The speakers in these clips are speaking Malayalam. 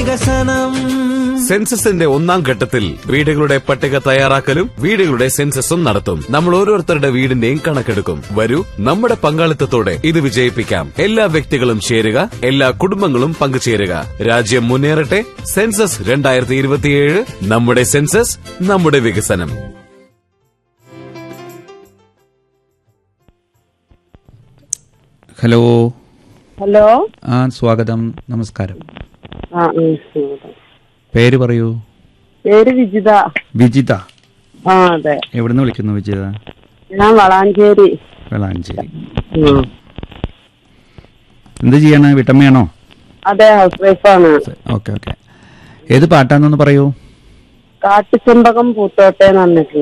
വികസനം സെൻസസിന്റെ ഒന്നാം ഘട്ടത്തിൽ വീടുകളുടെ പട്ടിക തയ്യാറാക്കലും വീടുകളുടെ സെൻസസും നടത്തും നമ്മൾ ഓരോരുത്തരുടെ വീടിന്റെയും കണക്കെടുക്കും വരൂ നമ്മുടെ പങ്കാളിത്തത്തോടെ ഇത് വിജയിപ്പിക്കാം എല്ലാ വ്യക്തികളും ചേരുക എല്ലാ കുടുംബങ്ങളും പങ്കുചേരുക രാജ്യം മുന്നേറട്ടെ സെൻസസ് രണ്ടായിരത്തി ഇരുപത്തിയേഴ് നമ്മുടെ സെൻസസ് നമ്മുടെ വികസനം ഹലോ ഹലോ ആ സ്വാഗതം നമസ്കാരം ആ ഉം. പേര് പറയൂ പേര് വിജിത വിജിത ആ അതെ എവിടുന്ന് വിളിക്കുന്നു വിജിത ഞാൻ വളാഞ്ചേരി വെളാഞ്ചേരി ഉം. എന്ത് ചെയ്യണ വീട്ടമ്മയാണോ അതെ ഹൗസ് വൈഫാണ് ഓക്കെ ഓക്കെ ഏത് പാട്ടാന്നൊന്ന് പറയൂ കാട്ടുചെമ്പകം പൂത്തോട്ടെ എന്ന് പറഞ്ഞിട്ടില്ല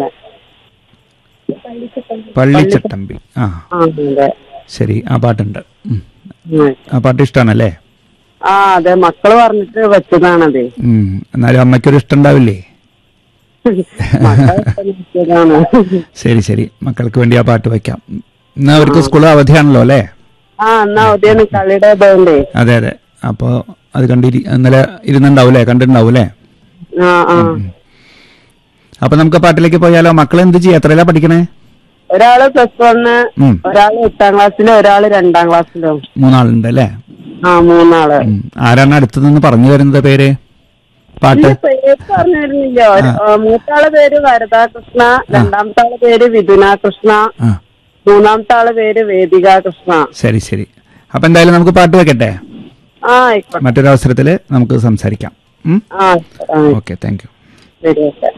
പള്ളിച്ചട്ടമ്പി ആ ആ അതെ ശരി ആ പാട്ടുണ്ട് ഉം. ഉം. ആ പാട്ട് ഇഷ്ടമാണല്ലേ ആ അതെ മക്കള് പറഞ്ഞിട്ട് വെച്ചതാണത് ഉം. എന്നാലും അമ്മയ്ക്കൊരു ഇഷ്ടം ഉണ്ടാവില്ലേ മക്കളെ ഇഷ്ടം വെച്ചതാണ് ശരി ശരി മക്കൾക്ക് വേണ്ടി ആ പാട്ട് വയ്ക്കാം ഇന്ന് അവർക്ക് സ്കൂൾ അവധിയാണല്ലോ അല്ലേ ആ എന്നാ ഉദയാണ് കളിയുടെ ഇതുകൊണ്ടേ അതെ അതെ അപ്പോൾ അത് കണ്ടിരി ഇന്നലെ ഇരുന്നുണ്ടാവൂലേ കണ്ടിട്ടുണ്ടാവൂലേ ആ ആ അപ്പൊ നമുക്ക് പാട്ടിലേക്ക് പോയാലോ മക്കൾ എന്ത് ചെയ്യാ എത്രയിലാ പഠിക്കണേ ഒരാള് പ്ലസ് വണ്ണ് ഉം. ഒരാള് എട്ടാം ക്ലാസ്സിലും ഒരാള് രണ്ടാം ക്ലാസ്സിലും മൂന്നാളുണ്ട് അല്ലേ ആ മൂന്നാള് ഉം. ആരാണ് അടുത്ത് നിന്ന് പറഞ്ഞു തരുന്നത് പേര് പാട്ട് ഇല്ല, പേര് പറഞ്ഞു തരുന്നില്ല ഒരു- ആ, മൂത്താളെ പേര് വരദാകൃഷ്ണ രണ്ടാമത്തെ ആളെ പേര് വിധുന കൃഷ്ണ ആ മൂന്നാമത്തെ ആളെ പേര് വേദിക കൃഷ്ണ ശരി ശരി അപ്പൊ എന്തായാലും നമുക്ക് പാട്ട് വെക്കട്ടെ ആ ആയിക്കോട്ടെ മറ്റൊരു അവസരത്തിൽ നമുക്ക് സംസാരിക്കാം ആ ആ, ഓക്കെ താങ്ക് യു ശരി ഓക്കെ